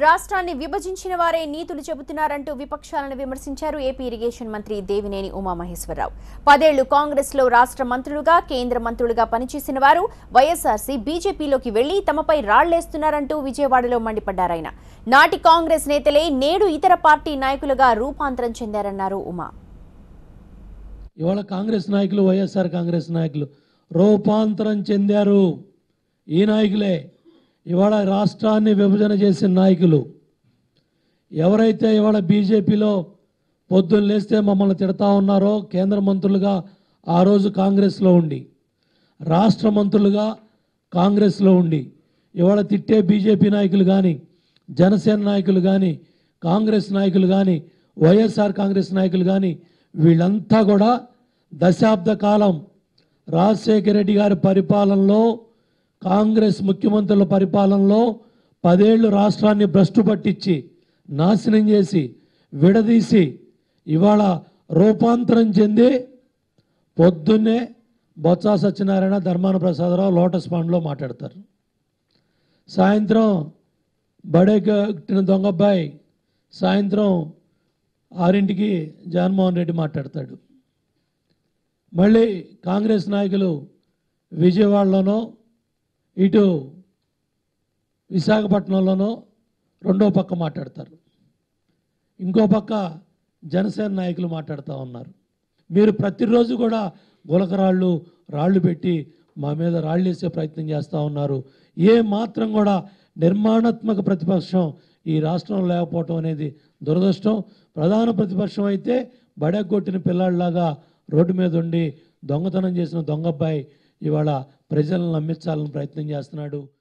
రాష్ట్రాన్ని విభజించిన వారే నీతులు చెబుతున్నారంటూ విపక్షాలను విమర్శించారు ఏపీ ఇరిగేషన్ మంత్రి దేవినేని ఉమామహేశ్వరరావు పదేళ్లు కాంగ్రెస్ లో రాష్ట్ర మంత్రులుగా కేంద్ర మంత్రులుగా పనిచేసిన వారు వైఎస్ఆర్సీ బీజేపీలోకి వెళ్లి తమపై రాళ్లేస్తున్నారంటూ విజయవాడలో మండిపడ్డారాయన నాటి కాంగ్రెస్ నేతలే నేడు ఇతర పార్టీ నాయకులుగా రూపాంతరం చెందారన్నారు ఉమా ఇవాళ కాంగ్రెస్ నాయకులు వైఎస్ఆర్ కాంగ్రెస్ నాయకులు రూపాంతరం చెందారు ఈ నాయకులే ఇవాళ రాష్ట్రాన్ని విభజన చేసిన నాయకులు ఎవరైతే ఇవాళ బీజేపీలో పొద్దున్న లేస్తే మమ్మల్ని తిడతా ఉన్నారో కేంద్ర మంత్రులుగా ఆ రోజు కాంగ్రెస్లో ఉండి రాష్ట్ర మంత్రులుగా కాంగ్రెస్లో ఉండి ఇవాళ తిట్టే బీజేపీ నాయకులు కానీ జనసేన నాయకులు కానీ కాంగ్రెస్ నాయకులు కానీ వైఎస్ఆర్ కాంగ్రెస్ నాయకులు కానీ వీళ్ళంతా కూడా దశాబ్ద కాలం రాజశేఖర రెడ్డి గారి పరిపాలనలో కాంగ్రెస్ ముఖ్యమంత్రుల పరిపాలనలో పదేళ్లు రాష్ట్రాన్ని భ్రష్టు పట్టించి నాశనం చేసి విడదీసి ఇవాళ రూపాంతరం చెంది పొద్దున్నే బొత్స సత్యనారాయణ ధర్మాన ప్రసాదరావు లోటస్ పాండ్లో మాట్లాడతారు సాయంత్రం బడే కట్టిన దొంగబ్బాయి సాయంత్రం ఆరింటికి జగన్మోహన్ రెడ్డి మాట్లాడతాడు మళ్ళీ కాంగ్రెస్ నాయకులు విజయవాడలోనో ఇటు విశాఖపట్నంలోనో రెండో పక్క మాట్లాడతారు ఇంకో పక్క జనసేన నాయకులు మాట్లాడుతూ ఉన్నారు మీరు ప్రతిరోజు కూడా గులకరాళ్ళు రాళ్ళు పెట్టి మా మీద రాళ్ళు వేసే ప్రయత్నం చేస్తూ ఉన్నారు ఏ మాత్రం కూడా నిర్మాణాత్మక ప్రతిపక్షం ఈ రాష్ట్రంలో లేకపోవటం అనేది దురదృష్టం ప్రధాన ప్రతిపక్షం అయితే బడెగొట్టిన పిల్లాడిలాగా రోడ్డు మీద ఉండి దొంగతనం చేసిన దొంగబ్బాయి ఇవాళ ప్రజలను నమ్మించాలని ప్రయత్నం చేస్తున్నాడు